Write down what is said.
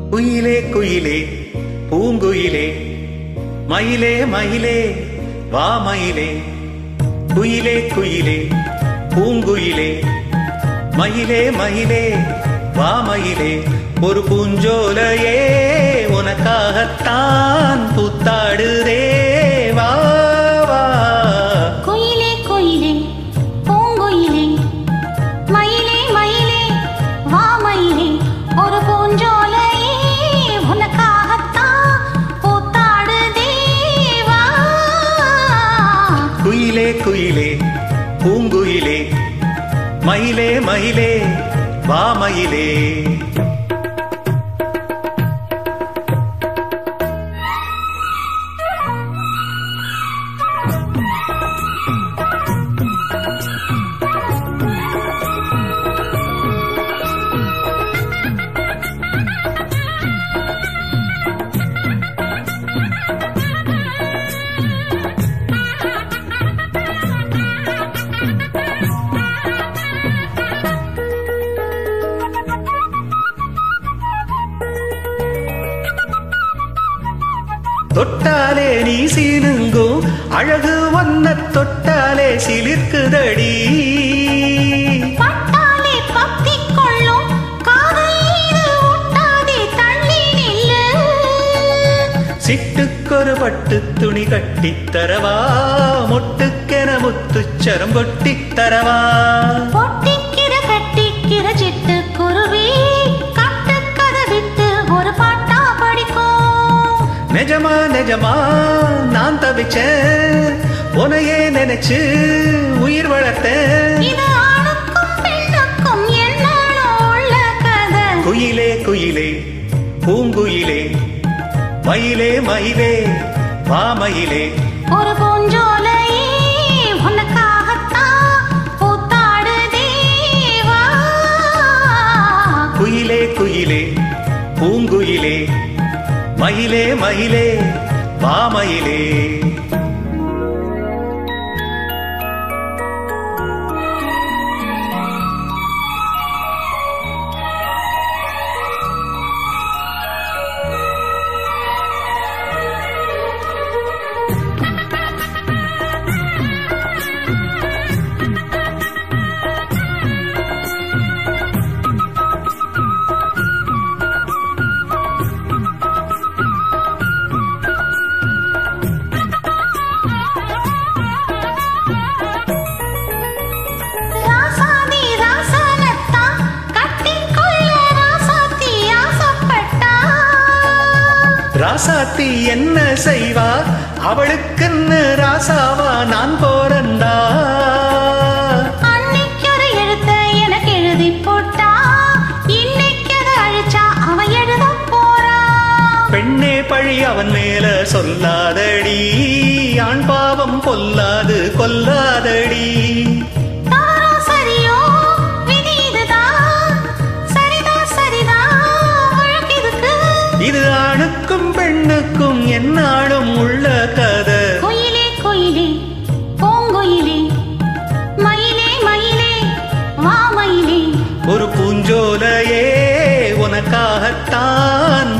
குயிலே குயிலே பூங்குயிலே மயிலே மயிலே வா மயிலே குயிலே குயிலே பூங்குயிலே மயிலே மயிலே வா மயிலே ஒரு பூஞ்சோலையே உனக்காகத்தான் புத்தாடுதே வா வா குயிலே குயிலே பூங்குயிலே மயிலே மயிலே வா மயிலே ஒரு பூஞ்சோலையே உனக்காகத்தான் பூத்தாடுதே வா குயிலே குயிலே பூங்குயிலே மயிலே மயிலே வா மயிலே தொட்டாலே நீ சீனுங்கும் அழகு வண்ண தொட்டாலே சிலிர்க்குதடி பட்டாலே பத்திக் கொள்ளும் காதல் இது ஒட்டாதே தள்ளி நில்லு சிட்டுக்கொரு பட்டு துணி கட்டித் தரவா மொட்டுக்கென முத்துச்சரம் கொட்டித் தரவா பொட்டிக்கிற கட்டிக்கிற சிட்டு குருவி கட்டுக்கதை விட்டு ஒரு பாட்டா படிக்கும் நிஜமா நிஜமா நான் தவிச்சேன் உனையே நினைச்சு உயிர் வளர்த்தேன் இது ஆணுக்கும் பெண்ணுக்கும் என்னாலும் உள்ள கதை குயிலே குயிலே பூங்குயிலே மயிலே மயிலே வா மயிலே ஒரு பூஞ்சோலையே உனக்காகத்தான் பூத்தாடுதே வா குயிலே குயிலே பூங்குயிலே மயிலே மயிலே வா மயிலே ராசாதி ராசனத்தான் கட்டிக்கொள்ள ராசாத்தி ஆசைப்பட்டா ராசாத்தி என்ன செய்வா அவளுக்குன்னு ராசாவா நான் போறண்டா அன்னைக்கு ஒரு எழுத்த எனக்கு எழுதி போட்டா இன்னைக்கு அதை அழிச்சா அவன் எழுத போறா பெண்ணே பழி அவன் மேல சொல்லாதடி ஆண் பாவம் பொல்லாது கொல்லாதடி தாரோ சரியோ விதி இதுதான் சரிதான் சரிதான் வழக்கிதுக்கு இது ஆணுக்கும் பெண்ணுக்கும் என்னாலும் உள்ள கதை குயிலே குயிலே பூங்குயிலே மயிலே மயிலே வா மயிலே ஒரு பூஞ்சோலையே உனக்காகத்தான்